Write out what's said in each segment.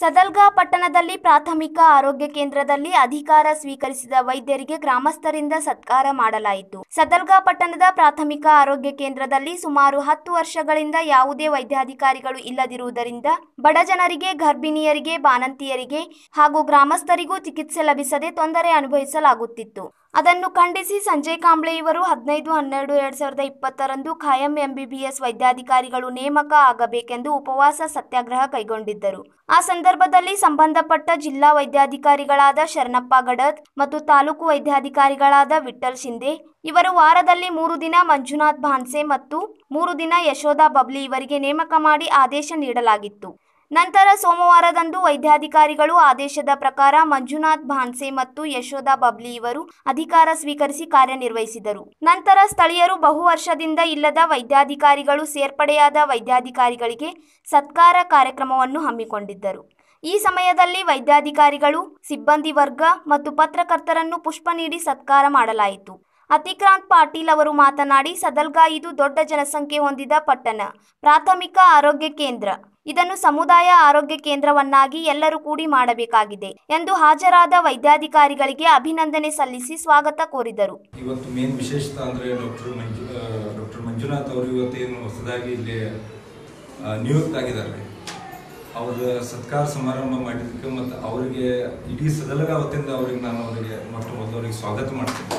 ಸದಲ್ಗಾ ಪಟ್ಟಣದಲ್ಲಿ ಪ್ರಾಥಮಿಕ ಆರೋಗ್ಯ ಕೇಂದ್ರದಲ್ಲಿ ಅಧಿಕಾರ ಸ್ವೀಕರಿಸಿದ ವೈದ್ಯರಿಗೆ ಗ್ರಾಮಸ್ಥರಿಂದ ಸತ್ಕಾರ ಮಾಡಲಾಯಿತು ಸದಲ್ಗಾ ಪಟ್ಟಣದ ಪ್ರಾಥಮಿಕ ಆರೋಗ್ಯ ಕೇಂದ್ರದಲ್ಲಿ ಸುಮಾರು ಹತ್ತು ವರ್ಷಗಳಿಂದ ಯಾವುದೇ ವೈದ್ಯಾಧಿಕಾರಿಗಳು ಇಲ್ಲದಿರುವುದರಿಂದ ಬಡ ಜನರಿಗೆ ಗರ್ಭಿಣಿಯರಿಗೆ ಬಾಣಂತಿಯರಿಗೆ ಹಾಗೂ ಗ್ರಾಮಸ್ಥರಿಗೂ ಚಿಕಿತ್ಸೆ ಲಭಿಸದೆ ತೊಂದರೆ ಅನುಭವಿಸಲಾಗುತ್ತಿತ್ತು ಅದನ್ನು ಖಂಡಿಸಿ ಸಂಜಯ್ ಕಾಂಬ್ಳೆ ಇವರು ಹದಿನೈದು ಹನ್ನೆರಡು ಎರಡ್ ಸಾವಿರದ ಇಪ್ಪತ್ತರಂದು ಖಾಯಂ ಎಂಬಿಬಿಎಸ್ ವೈದ್ಯಾಧಿಕಾರಿಗಳು ನೇಮಕ ಆಗಬೇಕೆಂದು ಉಪವಾಸ ಸತ್ಯಾಗ್ರಹ ಕೈಗೊಂಡಿದ್ದರು ಆ ಸಂದರ್ಭದಲ್ಲಿ ಸಂಬಂಧಪಟ್ಟ ಜಿಲ್ಲಾ ವೈದ್ಯಾಧಿಕಾರಿಗಳಾದ ಶರಣಪ್ಪ ಗಡದ್ ಮತ್ತು ತಾಲೂಕು ವೈದ್ಯಾಧಿಕಾರಿಗಳಾದ ವಿಠಲ್ ಶಿಂದೆ ಇವರು ವಾರದಲ್ಲಿ ಮೂರು ದಿನ ಮಂಜುನಾಥ್ ಭಾನ್ಸೆ ಮತ್ತು ಮೂರು ದಿನ ಯಶೋಧ ಬಬ್ಲಿ ಇವರಿಗೆ ನೇಮಕ ಮಾಡಿ ಆದೇಶ ನೀಡಲಾಗಿತ್ತು ನಂತರ ಸೋಮವಾರದಂದು ವೈದ್ಯಾಧಿಕಾರಿಗಳು ಆದೇಶದ ಪ್ರಕಾರ ಮಂಜುನಾಥ್ ಭಾನ್ಸೆ ಮತ್ತು ಯಶೋಧ ಬಬ್ಲಿ ಇವರು ಅಧಿಕಾರ ಸ್ವೀಕರಿಸಿ ಕಾರ್ಯನಿರ್ವಹಿಸಿದರು ನಂತರ ಸ್ಥಳೀಯರು ಬಹು ವರ್ಷದಿಂದ ಇಲ್ಲದ ವೈದ್ಯಾಧಿಕಾರಿಗಳು ಸೇರ್ಪಡೆಯಾದ ವೈದ್ಯಾಧಿಕಾರಿಗಳಿಗೆ ಸತ್ಕಾರ ಕಾರ್ಯಕ್ರಮವನ್ನು ಹಮ್ಮಿಕೊಂಡಿದ್ದರು ಈ ಸಮಯದಲ್ಲಿ ವೈದ್ಯಾಧಿಕಾರಿಗಳು ಸಿಬ್ಬಂದಿ ವರ್ಗ ಮತ್ತು ಪತ್ರಕರ್ತರನ್ನು ಪುಷ್ಪ ನೀಡಿ ಸತ್ಕಾರ ಮಾಡಲಾಯಿತು ಅತಿಕ್ರಾಂತ್ ಪಾಟೀಲ್ ಅವರು ಮಾತನಾಡಿ ಸದಲ್ಗಾ ಇದು ದೊಡ್ಡ ಜನಸಂಖ್ಯೆ ಹೊಂದಿದ ಪಟ್ಟಣ ಪ್ರಾಥಮಿಕ ಆರೋಗ್ಯ ಕೇಂದ್ರ ಇದನ್ನು ಸಮುದಾಯ ಆರೋಗ್ಯ ಕೇಂದ್ರವನ್ನಾಗಿ ಎಲ್ಲರೂ ಕೂಡಿ ಮಾಡಬೇಕಾಗಿದೆ ಎಂದು ಹಾಜರಾದ ವೈದ್ಯಾಧಿಕಾರಿಗಳಿಗೆ ಅಭಿನಂದನೆ ಸಲ್ಲಿಸಿ ಸ್ವಾಗತ ಕೋರಿದರು ಇವತ್ತು ಮೇನ್ ವಿಶೇಷತೆ ಅಂದರೆ ಡಾಕ್ಟರ್ ಮಂಜು ಡಾಕ್ಟರ್ ಮಂಜುನಾಥ್ ಅವರು ಇವತ್ತೇನು ಹೊಸದಾಗಿ ಇಲ್ಲಿ ಆ, ನಿಯುಕ್ತ ಆಗಿದ್ದಾರೆ ಅವ್ರ ಸತ್ಕಾರ ಸಮಾರಂಭ ಮಾಡಿದ್ದಕ್ಕೆ ಮತ್ತು ಅವರಿಗೆ ಇಡೀ ಸದಲಗ ವತಿಯಿಂದ ಅವರಿಗೆ ನಾನು ಅವರಿಗೆ ಮೊಟ್ಟ ಮೊದಲು ಅವರಿಗೆ ಸ್ವಾಗತ ಮಾಡ್ತೀನಿ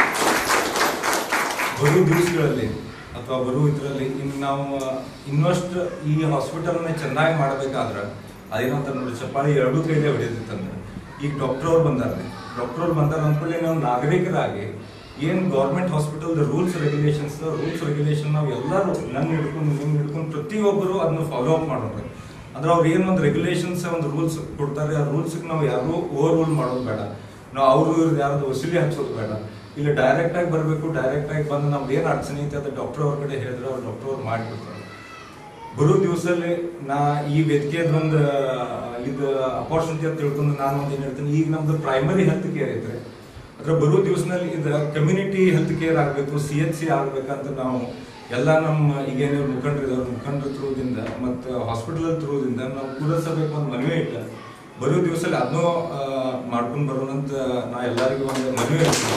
ಬರುವ ದಿವಸಗಳಲ್ಲಿ ಅಥವಾ ಬರುವ ಇದರಲ್ಲಿ ಇನ್ನು ನಾವು ಇನ್ನಷ್ಟು ಈ ಹಾಸ್ಪಿಟಲ್ನ ಚೆನ್ನಾಗಿ ಮಾಡಬೇಕಾದ್ರೆ ಅದೇನಂತ ನೋಡಿ ಚಪ್ಪಾಳಿ ಎರಡೂ ಕೈಲೇ ಹೊಡೆದಿತ್ತಂದ್ರೆ ಈಗ ಡಾಕ್ಟರ್ ಅವ್ರು ಬಂದಾರೆ ಡಾಕ್ಟರ್ ಅವ್ರು ಬಂದಾರ ಅಂದ್ಕೊಳ್ಳಿ ನಾವು ನಾಗರಿಕರಾಗಿ ಏನು government hospital rules regulations rules regulation ನಾವು ಎಲ್ಲರೂ ನನ್ನ ಹಿಡ್ಕೊಂಡು ನಿಮ್ಮ ಹಿಡ್ಕೊಂಡು ಪ್ರತಿಯೊಬ್ಬರು ಅದನ್ನ ಫಾಲೋ ಅಪ್ ಮಾಡೋದು ಅಂದ್ರೆ ಅವ್ರು ಏನು ಒಂದು ರೆಗ್ಯುಲೇಷನ್ಸ್ ಒಂದು ರೂಲ್ಸ್ ಕೊಡ್ತಾರೆ ಆ ರೂಲ್ಸ್ಗೆ ನಾವು ಯಾರು ಓವರ್ ರೂಲ್ ಮಾಡೋದು ಬೇಡ ನಾವು ಅವ್ರು ಇವ್ರದ್ದು ಯಾರ್ದು ವಸೂಲಿ ಹಚ್ಚೋದು ಬೇಡ ಇಲ್ಲಿ ಡೈರೆಕ್ಟ್ ಆಗಿ ಬರಬೇಕು ಡೈರೆಕ್ಟ್ ಆಗಿ ಬಂದು ನಮ್ದು ಏನು ಅಡಚಣೆ ಐತೆ ಅದು ಡಾಕ್ಟರ್ ಅವ್ರ ಕಡೆ ಹೇಳಿದ್ರೆ ಅವ್ರು ಡಾಕ್ಟರ್ ಅವ್ರು ಮಾಡಿಬಿಡ್ತಾರೆ ಬರೋ ದಿವಸದಲ್ಲಿ ನಾ ಈ ವೇದಿಕೆದ ಒಂದು ಇದು ಅಪಾರ್ಚುನಿಟಿ ಅಂತ ತಿಳ್ಕೊಂಡು ನಾನು ಒಂದು ಏನು ಹೇಳ್ತೀನಿ ಈಗ ನಮ್ದು ಪ್ರೈಮರಿ ಹೆಲ್ತ್ ಕೇರ್ ಐತ್ರಿ ಅದ್ರ ಬರೋ ದಿವಸದಲ್ಲಿ ಇದು ಕಮ್ಯುನಿಟಿ ಹೆಲ್ತ್ ಕೇರ್ ಆಗಬೇಕು ಸಿ ಎಚ್ ಸಿ ಆಗ್ಬೇಕಂತ ನಾವು ಎಲ್ಲ ನಮ್ಮ ಈಗೇನು ಮುಖಂಡರಿದ್ದಾರೆ ಮುಖಂಡರ ಥ್ರೂದಿಂದ ಮತ್ತು ಹಾಸ್ಪಿಟಲ್ ಥ್ರೂದಿಂದ ನಾವು ಕೂಡಿಸಬೇಕು ಒಂದು ಮನವಿ ಇಟ್ಟ ಬರೋ ದಿವಸದಲ್ಲಿ ಅದನ್ನೂ ಮಾಡ್ಕೊಂಡು ಬರೋಣಂತ ನಾ ಎಲ್ಲರಿಗೂ ಒಂದು ಮನವಿ ಹೇಳ್ತೀನಿ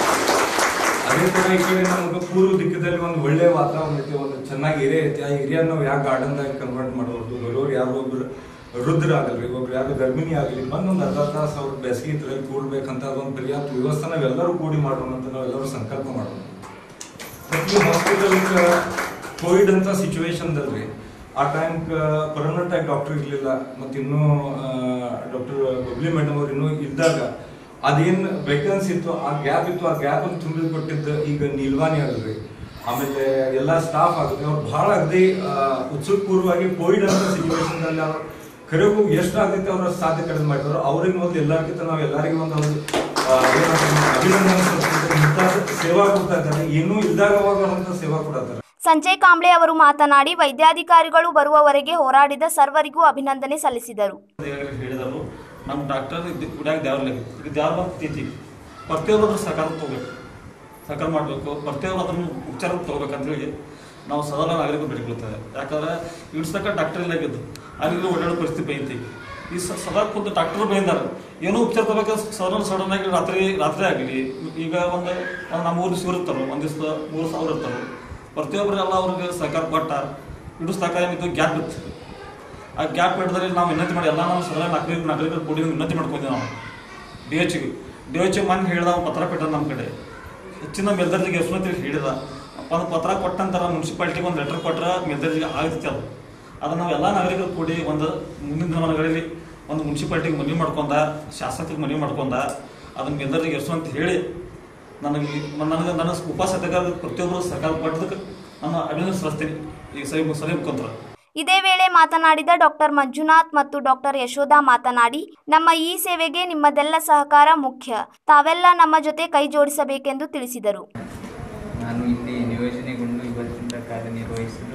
ಅದೇ ತರ ಈ ಕಡೆ ನಮ್ಗೆ ಪೂರ್ವ ದಿಕ್ಕದಲ್ಲಿ ಒಂದು ಒಳ್ಳೆ ವಾತಾವರಣ ಐತಿ ಒಂದು ಚೆನ್ನಾಗಿ ಏರಿಯಾ ಐತಿ ಆ ಏರಿಯಾ ನಾವು ಯಾಕೆ ಗಾರ್ಡನ್ದಾಗ ಕನ್ವರ್ಟ್ ಮಾಡೋದು ಬರೋರು ಯಾರೋ ಒಬ್ರು ವೃದ್ಧರ ಆಗಲ್ರಿ ಒಬ್ರು ಯಾರು ಗರ್ಭಿಣಿ ಆಗಲಿ ಬಂದು ಒಂದು ಅರ್ಧ ತಾಸು ಅವ್ರ ಬೇಸಿಗೆ ಇದ್ರಲ್ಲಿ ಕೂಡ್ಬೇಕಂತ ಅದೊಂದು ಪರ್ಯಾಪ್ತ ವ್ಯವಸ್ಥೆ ನಾವೆಲ್ಲರೂ ಕೂಡಿ ಮಾಡೋಣ ಅಂತ ನಾವೆಲ್ಲರೂ ಸಂಕಲ್ಪ ಮಾಡೋಣ ಪ್ರತಿ ಹಾಸ್ಪಿಟಲ್ ಕೋವಿಡ್ ಅಂತ ಸಿಚುವೇಶನ್ದಲ್ರಿ ಆ ಟೈಮ್ ಪರ್ಮನೆಂಟ್ ಆಗಿ ಡಾಕ್ಟರ್ ಇರಲಿಲ್ಲ ಮತ್ತು ಇನ್ನೂ ಡಾಕ್ಟರ್ ಬಬ್ಲಿ ಮೇಡಮ್ ಅವ್ರು ಇನ್ನೂ ಇದ್ದಾಗ ಅದೇನ್ ವೇಕೆನ್ಸಿ ಇತ್ತು ಆ ಗ್ಯಾಪ್ ಇತ್ತು ಆ ಗ್ಯಾಪ್ ಅನ್ನು ತುಂಬಿ ಕೊಟ್ಟಿದ್ದು ಈಗ ನಿಲ್ವಾನಿ ಆಗಲ್ರಿ ಆಮೇಲೆ ಎಲ್ಲಾ ಸ್ಟಾಫ್ ಆಗುತ್ತೆ ಅವ್ರು ಬಹಳ ಅಗದಿ ಉತ್ಸುಕಪೂರ್ವವಾಗಿ ಕೋವಿಡ್ ಅಂತ ಸಿಚುವೇಶನ್ ಅಲ್ಲಿ ಅವ್ರು ಕರೆಗೂ ಎಷ್ಟು ಆಗೈತೆ ಅವ್ರ ಸಾಧ್ಯ ಕಡಿಮೆ ಮಾಡಿದ್ರು ಅವ್ರಿಗೆ ಮೊದಲು ಎಲ್ಲರಿಗಿಂತ ನಾವು ಎಲ್ಲರಿಗೂ ಒಂದು ಅವ್ರು, ಆ, ಏನಂತಾರೆ, ಅಭಿನಂದನೆ ಸಲ್ಲಿಸ್ಬೇಕು. ಇಂಥ ಸೇವಾ ಕೊಡ್ತಾ ಇದ್ದಾರೆ ಇನ್ನೂ ಇದ್ದಾಗ ಅವಾಗ ಅಂತ ಸೇವಾ ಕೊಡತ್ತಾರೆ ಸಂಜಯ್ ಕಾಂಬ್ಳೆ ಅವರು ಮಾತನಾಡಿ ವೈದ್ಯಾಧಿಕಾರಿಗಳು ಬರುವವರೆಗೆ ಹೋರಾಡಿದ ಸರ್ವರಿಗೂ ಅಭಿನಂದನೆ ಸಲ್ಲಿಸಿದರು ಈಗಾಗಲೇ ಹೇಳಿದರು ನಮ್ಮ ಡಾಕ್ಟರ್ ಗುಡಿಯಾಗ ದೇವ್ರಲ್ಲ ಈಗ ದೇವ್ರ ಬರ್ತೀತಿ ಪ್ರತಿಯೊಬ್ಬರು ಅದ್ರ ಸಹಕಾರ ತಗೋಬೇಕು ಸಹಕಾರ ಮಾಡಬೇಕು ಪ್ರತಿಯೊಬ್ಬರು ಅದನ್ನು ಉಪಚಾರ ತಗೋಬೇಕಂತೇಳಿ ನಾವು ಸದಾ ನಾಗರಿಕರು ಬೇಡಿಕೊಳ್ತೇವೆ ಯಾಕಂದ್ರೆ ಇಡ್ಸಕ್ಕ ಡಾಕ್ಟರ್ ಇಲ್ಲ ಆಗಿದ್ದು ಅಲ್ಲಿ ಓಡಾಡೋ ಪರಿಸ್ಥಿತಿ ಐತಿ ಈ ಸ- ಸದಾ ಖುದ್ದು ಡಾಕ್ಟರ್ ಬೈದಾರೆ ಏನೋ ಉಪಚಾರ ತಗೋಬೇಕಾದ್ರೆ ಸಡನ್ ಸಡನ್ ಆಗಿ ರಾತ್ರಿ ರಾತ್ರಿ ಆಗಲಿ ಈಗ ಒಂದು ಒಂದು ನಮ್ಮ ಮೂರು ದಿವಸ ಇರ್ತಾರೆ ಒಂದು ದಿವಸ ಮೂರು ಸಾವಿರ ಇರ್ತಾರೆ ಪ್ರತಿಯೊಬ್ಬರೆಲ್ಲ ಅವ್ರಿಗೆ ಸಹಕಾರ ಕೊಟ್ಟ ಇಡಿಸ್ತಾಕ ಏನಿತ್ತು ಗ್ಯಾಪ್ ಇತ್ತು ಆ ಗ್ಯಾಪ್ ಹಿಡಿದ್ರೆ ನಾವು ವಿನಂತಿ ಮಾಡಿ ಎಲ್ಲ ನಾವು ಸದಾ ನಾಗರಿಕ ನಾಗರಿಕರು ಕೂಡಿ ವಿನಂತಿ ಮಾಡ್ಕೊಂತೀವಿ ನಾವು ಡಿ ಎಚ್ಗೆ ಡಿ ಎಚ್ ಮನ್ ಹೇಳಿದ ಅವ್ನು ಪತ್ರ ಕೊಟ್ಟ ನಮ್ಮ ಕಡೆ ಹೆಚ್ಚಿನ ಮೇಲ್ದರ್ಜಿಗೆ ಯಶವಂತಿಗೆ ಹೇಳಿದ ಒಂದು ಪತ್ರ ಕೊಟ್ಟಂತಾರ ಮುನ್ಸಿಪಾಲ್ಟಿಗೆ ಒಂದು ಲೆಟರ್ ಕೊಟ್ಟರೆ ಮೇಲ್ದರ್ಜಿಗೆ ಆಗ್ತೈತಿ ಅದು ಅದನ್ನ ನಾವು ಎಲ್ಲ ನಾಗರಿಕರು ಕೂಡಿ ಒಂದು ಮುಂದಿನ ದಿನಮಾನಗಳಲ್ಲಿ ಒಂದು ಮುನ್ಸಿಪಾಲ್ಟಿಗೆ ಮನವಿ ಮಾಡ್ಕೊಂಡ ಶಾಸಕರಿಗೆ ಮನವಿ ಮಾಡ್ಕೊಂಡ ಅದನ್ನ ಮೇಲ್ದರ್ಜಿಗೆ ಯಶವಂತ ಹೇಳಿ ನನಗೆ ಈ- ನನಗೆ ನನ್ನ ಉಪಸತ್ಯಗಾರ ಪ್ರತಿಯೊಬ್ಬರು ಸರ್ಕಾರ ಕೊಟ್ಟದಕ್ಕೆ ನಾನು ಅಭಿನಂದನೆ ಸಲ್ಲಿಸ್ತೀನಿ ಈ ಸರಿ ಸರಿ ಮುಖಾಂತರ ಇದೇ ವೇಳೆ ಮಾತನಾಡಿದ ಡಾಕ್ಟರ್ ಮಂಜುನಾಥ್ ಮತ್ತು ಡಾಕ್ಟರ್ ಯಶೋಧ ಮಾತನಾಡಿ ನಮ್ಮ ಈ ಸೇವೆಗೆ ನಿಮ್ಮದೆಲ್ಲ ಸಹಕಾರ ಮುಖ್ಯ ತಾವೆಲ್ಲ ನಮ್ಮ ಜೊತೆ ಕೈ ಜೋಡಿಸಬೇಕೆಂದು ತಿಳಿಸಿದರು ನಾನು ಇಲ್ಲಿ ನಿಯೋಜನೆಗೊಂಡು ಇವತ್ತಿಂದ ಕಾರ್ಯನಿರ್ವಹಿಸಲು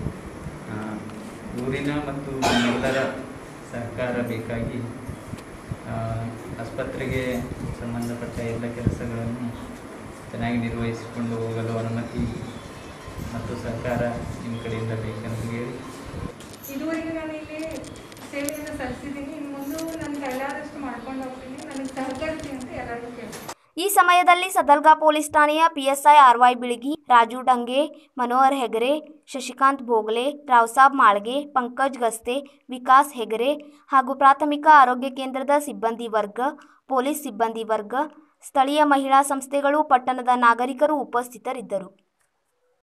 ಆ, ಊರಿನ ಮತ್ತು ನಮ್ಮೆಲ್ಲರ ಸಹಕಾರ ಬೇಕಾಗಿ ಆ, ಆಸ್ಪತ್ರೆಗೆ ಸಂಬಂಧಪಟ್ಟ ಎಲ್ಲ ಕೆಲಸಗಳನ್ನು ಚೆನ್ನಾಗಿ ನಿರ್ವಹಿಸಿಕೊಂಡು ಹೋಗಲು ಅನುಮತಿ ಮತ್ತು ಸಹಕಾರ ನಿಮ್ಮ ಕಡೆಯಿಂದ ಬೇಕೆಂದು ಹೇಳಿ ಇದುವರೆಗೆ ನಾನು ಇಲ್ಲಿ ಸೇವೆಯನ್ನು ಸಲ್ಲಿಸಿದ್ದೀನಿ ಇನ್ನು ಮುಂದೆ ನನ್ನ ಕೈಲಾದಷ್ಟು ಮಾಡ್ಕೊಂಡು ಹೋಗ್ತೀನಿ ನನಗೆ ಸಹಕರಿಸಿ ಅಂತ ಎಲ್ಲರಿಗೂ ಕೇಳ್ತೀನಿ ಈ ಸಮಯದಲ್ಲಿ ಸದಲ್ಗಾ ಪೊಲೀಸ್ ಠಾಣೆಯ ಪಿಎಸ್ಐ ಆರ್ವೈ ಬಿಳಿಗಿ ರಾಜು ಡಂಗೆ ಮನೋಹರ್ ಹೆಗರೆ ಶಶಿಕಾಂತ್ ಭೋಗ್ಲೆ ರಾವ್ಸಾಬ್ ಮಾಳ್ಗೆ ಪಂಕಜ್ ಗಸ್ತೆ ವಿಕಾಸ್ ಹೆಗರೆ ಹಾಗೂ ಪ್ರಾಥಮಿಕ ಆರೋಗ್ಯ ಕೇಂದ್ರದ ಸಿಬ್ಬಂದಿ ವರ್ಗ ಪೊಲೀಸ್ ಸಿಬ್ಬಂದಿ ವರ್ಗ ಸ್ಥಳೀಯ ಮಹಿಳಾ ಸಂಸ್ಥೆಗಳು ಪಟ್ಟಣದ ನಾಗರಿಕರು ಉಪಸ್ಥಿತರಿದ್ದರು